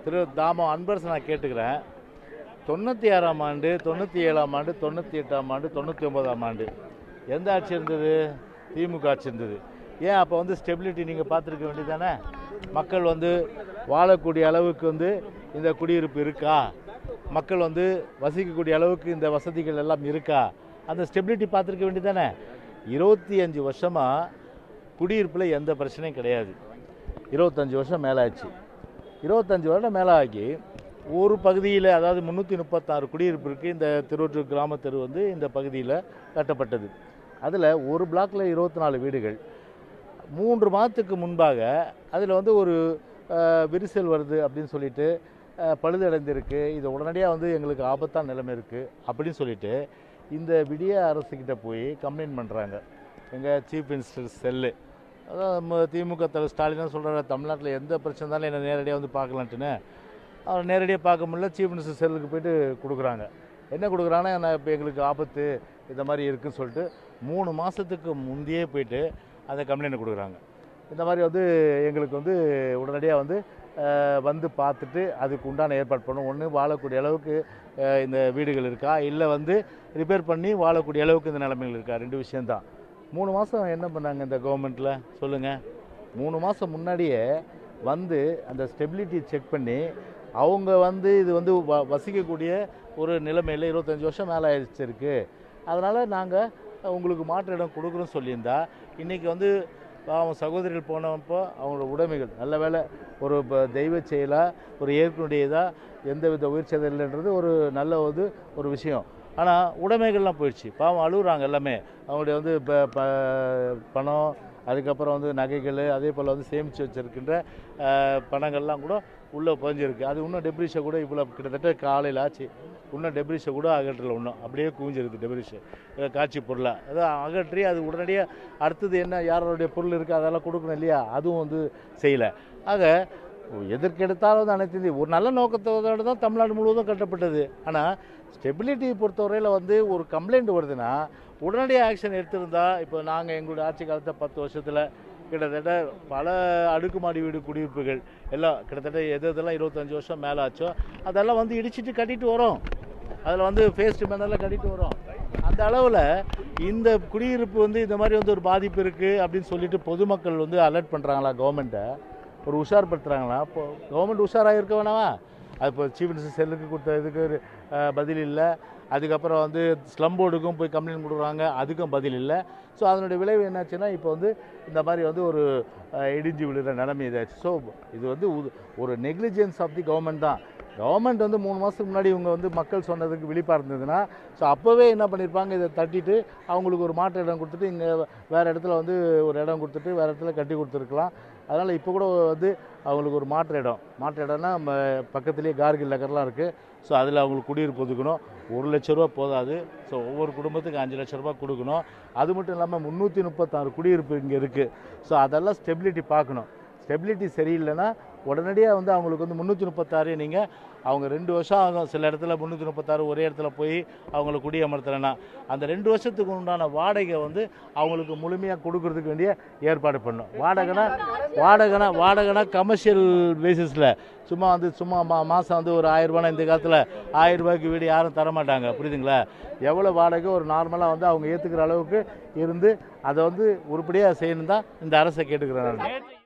திரு தாமோ அன்பரசு நான் கேட்டுக்கிறேன் தொண்ணூற்றி ஆறாம் ஆண்டு தொண்ணூற்றி ஏழாம் ஆண்டு தொண்ணூற்றி எட்டாம் ஆண்டு தொண்ணூற்றி ஒன்பதாம் ஆண்டு எந்த ஆட்சி இருந்தது திமுக ஆட்சி இருந்தது ஏன் அப்போ வந்து ஸ்டெபிலிட்டி நீங்கள் பார்த்துருக்க வேண்டியதானே மக்கள் வந்து வாழக்கூடிய அளவுக்கு வந்து இந்த குடியிருப்பு இருக்கா மக்கள் வந்து வசிக்கக்கூடிய அளவுக்கு இந்த வசதிகள் எல்லாம் இருக்கா அந்த ஸ்டெபிலிட்டி பார்த்துருக்க வேண்டியதானே இருபத்தி அஞ்சு வருஷமாக குடியிருப்பில் எந்த பிரச்சனையும் கிடையாது இருபத்தஞ்சி வருஷம் மேலே ஆச்சு இருபத்தஞ்சி வருடம் மேலே ஆகி ஒரு பகுதியில் அதாவது முந்நூற்றி முப்பத்தாறு குடியிருப்பு இருக்குது இந்த திருவொற்றூர் கிராம தெரு வந்து இந்த பகுதியில் கட்டப்பட்டது அதில் ஒரு பிளாக்ல இருபத்தி நாலு வீடுகள் மூன்று மாதத்துக்கு முன்பாக அதில் வந்து ஒரு அஹ், விரிசல் வருது அப்படின்னு சொல்லிட்டு அஹ், பழுதடைந்திருக்கு இது உடனடியாக வந்து எங்களுக்கு ஆபத்தான நிலைமை இருக்குது அப்படின்னு சொல்லிட்டு இந்த விடிய அரசுக்கிட்ட போய் கம்ப்ளைண்ட் பண்ணுறாங்க எங்கள் சீஃப் மினிஸ்டர் செல்லு அதான் நம்ம திமுக தலைவர் ஸ்டாலின் தான் சொல்கிறாரு தமிழ்நாட்டில் எந்த பிரச்சனை இருந்தாலும் என்னை நேரடியாக வந்து பார்க்கலான்ட்டுன்னு அவர் நேரடியாக பார்க்க முடியல சீஃப் மினிஸ்டர் செல்லுக்கு போயிட்டு கொடுக்குறாங்க என்ன கொடுக்குறாங்கன்னா நான் இப்போ எங்களுக்கு ஆபத்து இந்த மாதிரி இருக்குன்னு சொல்லிட்டு மூணு மாதத்துக்கு முந்தையே போயிட்டு அந்த கம்ப்ளைண்ட் கொடுக்குறாங்க இந்த மாதிரி வந்து எங்களுக்கு வந்து உடனடியாக வந்து அஹ், வந்து பார்த்துட்டு அதுக்கு உண்டான ஏற்பாடு பண்ணணும் ஒன்று வாழக்கூடிய அளவுக்கு அஹ், இந்த வீடுகள் இருக்கா இல்லை வந்து ரிப்பேர் பண்ணி வாழக்கூடிய அளவுக்கு இந்த நிலைமைகள் இருக்கா ரெண்டு விஷயம்தான் மூணு மாதம் என்ன பண்ணாங்க இந்த கவர்மெண்ட்டில் சொல்லுங்கள் மூணு மாதம் முன்னாடியே வந்து அந்த ஸ்டெபிலிட்டி செக் பண்ணி அவங்க வந்து இது வந்து வ வசிக்கக்கூடிய ஒரு நிலைமையில் இருபத்தஞ்சி வருஷம் மேலே ஆயிடுச்சிருக்கு அதனால் நாங்கள் உங்களுக்கு மாற்று இடம் கொடுக்குறோன்னு சொல்லியிருந்தா இன்றைக்கி வந்து அவங்க சகோதரிகள் போனப்போ அவங்களோட உடைமைகள் நல்ல வேளை ஒரு ப- தெய்வ செயலாக ஒரு ஏற்கனுடையதாக எந்தவித உயிர் சேதம் இல்லைன்றது ஒரு நல்ல ஒரு ஒரு விஷயம் ஆனால் உடைமைகள்லாம் போயிடுச்சு பாவம் அழுகுறாங்க எல்லாமே அவங்களுடைய வந்து ப- ப- பணம் அதுக்கப்புறம் வந்து நகைகள் அதே போல் வந்து சேமித்து வச்சுருக்கின்ற பணங்கள்லாம் கூட உள்ளே புதஞ்சிருக்கு அது இன்னும் டெப்ரிஷை கூட இவ்வளோ கிட்டத்தட்ட காலையில் ஆச்சு இன்னும் டெப்ரிஷை கூட அகற்றல இன்னும் அப்படியே குவிஞ்சிருக்கு டெப்ரிஷ் காட்சி பொருளாக அதை அகற்றி அது உடனடியாக அடுத்தது என்ன யாரோடைய பொருள் இருக்குது அதெல்லாம் கொடுக்கணும் இல்லையா அதுவும் வந்து செய்யலை ஆக எதற்கெடுத்தாலும் வந்து அனைத்து இந்திய- ஒரு நல்ல நோக்கத்தோடு தான் தமிழ்நாடு முழுவதும் கட்டப்பட்டது ஆனால் ஸ்டெபிலிட்டி பொறுத்தவரையில் வந்து ஒரு கம்ப்ளைண்ட் வருதுன்னா உடனடியாக ஆக்ஷன் எடுத்திருந்தா இப்போ நாங்கள் எங்களுடைய ஆட்சி காலத்தை பத்து வருஷத்தில் கிட்டத்தட்ட பல அடுக்குமாடி வீடு குடியிருப்புகள் எல்லாம் கிட்டத்தட்ட எது எதெல்லாம் இருபத்தஞ்சி வருஷம் மேலே ஆச்சோ அதெல்லாம் வந்து இடிச்சிட்டு கட்டிட்டு வரோம் அதில் வந்து ஃபேஸ்ட் மேனரில் கட்டிட்டு வரோம் அந்த அளவில் இந்த குடியிருப்பு வந்து இந்த மாதிரி வந்து ஒரு பாதிப்பு இருக்குது அப்படின்னு சொல்லிட்டு பொதுமக்கள் வந்து அலர்ட் பண்ணுறாங்களா கவர்மெண்ட்டை ஒரு உஷார்படுத்துகிறாங்களா இப்போ கவர்மெண்ட் உஷாராக இருக்க வேணாமா அது இப்போ சீஃப் மினிஸ்டர் செல்லுக்கு கொடுத்த இதுக்கு ஒரு, அஹ், பதில் இல்லை அதுக்கப்புறம் வந்து ஸ்லம் போர்டுக்கும் போய் கம்ப்ளைண்ட் கொடுக்குறாங்க அதுக்கும் பதில் இல்லை ஸோ அதனுடைய விளைவு என்னாச்சுன்னா இப்போ வந்து இந்த மாதிரி வந்து ஒரு அஹ், இடிஞ்சு விழுற நிலைமை இதாச்சு ஸோ இது வந்து உது- ஒரு நெக்லிஜென்ஸ் ஆஃப் தி கவர்மெண்ட் தான் கவர்மெண்ட் வந்து மூணு மாதத்துக்கு முன்னாடி இவங்க வந்து மக்கள் சொன்னதுக்கு விழிப்பாக இருந்ததுன்னா ஸோ அப்போவே என்ன பண்ணியிருப்பாங்க இதை தட்டிட்டு அவங்களுக்கு ஒரு மாற்று இடம் கொடுத்துட்டு இங்கே வேறு இடத்துல வந்து ஒரு இடம் கொடுத்துட்டு வேறு இடத்துல கட்டி கொடுத்துருக்கலாம் அதனால் இப்போ கூட வந்து அவங்களுக்கு ஒரு மாற்று இடம் மாற்று இடம்னா நம்ம பக்கத்துலேயே கார்கில் நகர்லாம் இருக்குது ஸோ அதில் அவங்களுக்கு குடியிருப்பு ஒதுக்கணும் ஒரு லட்ச ரூபா போதாது ஸோ ஒவ்வொரு குடும்பத்துக்கு அஞ்சு லட்ச ரூபா கொடுக்கணும் அது மட்டும் இல்லாமல் முந்நூற்றி முப்பத்தாறு குடியிருப்பு இங்கே இருக்குது ஸோ அதெல்லாம் ஸ்டெபிலிட்டி பார்க்கணும் ஸ்டெபிலிட்டி சரியில்லைன்னா உடனடியாக வந்து அவங்களுக்கு வந்து முந்நூற்றி முப்பத்தாறு நீங்கள் அவங்க ரெண்டு வருஷம் ஆகும் சில இடத்துல முந்நூற்றி முப்பத்தாறு ஒரே இடத்துல போய் அவங்கள குடியமர்த்தலைன்னா அந்த ரெண்டு வருஷத்துக்கு உண்டான வாடகை வந்து அவங்களுக்கு முழுமையாக கொடுக்கறதுக்கு வேண்டிய ஏற்பாடு பண்ணணும் வாடகைனா வாடகைனா வாடகைனா கமர்ஷியல் பேசிஸில் சும்மா வந்து சும்மா மா மாதம் வந்து ஒரு ஆயிரம் ரூபாய் இந்த காலத்தில் ஆயிரம் ரூபாய்க்கு வீடு யாரும் தர மாட்டாங்க புரியுதுங்களா எவ்வளோ வாடகை ஒரு நார்மலாக வந்து அவங்க ஏற்றுக்கிற அளவுக்கு இருந்து அதை வந்து உருப்படியாக செய்யணும் தான் இந்த அரசை கேட்டுக்கிறேன் நான்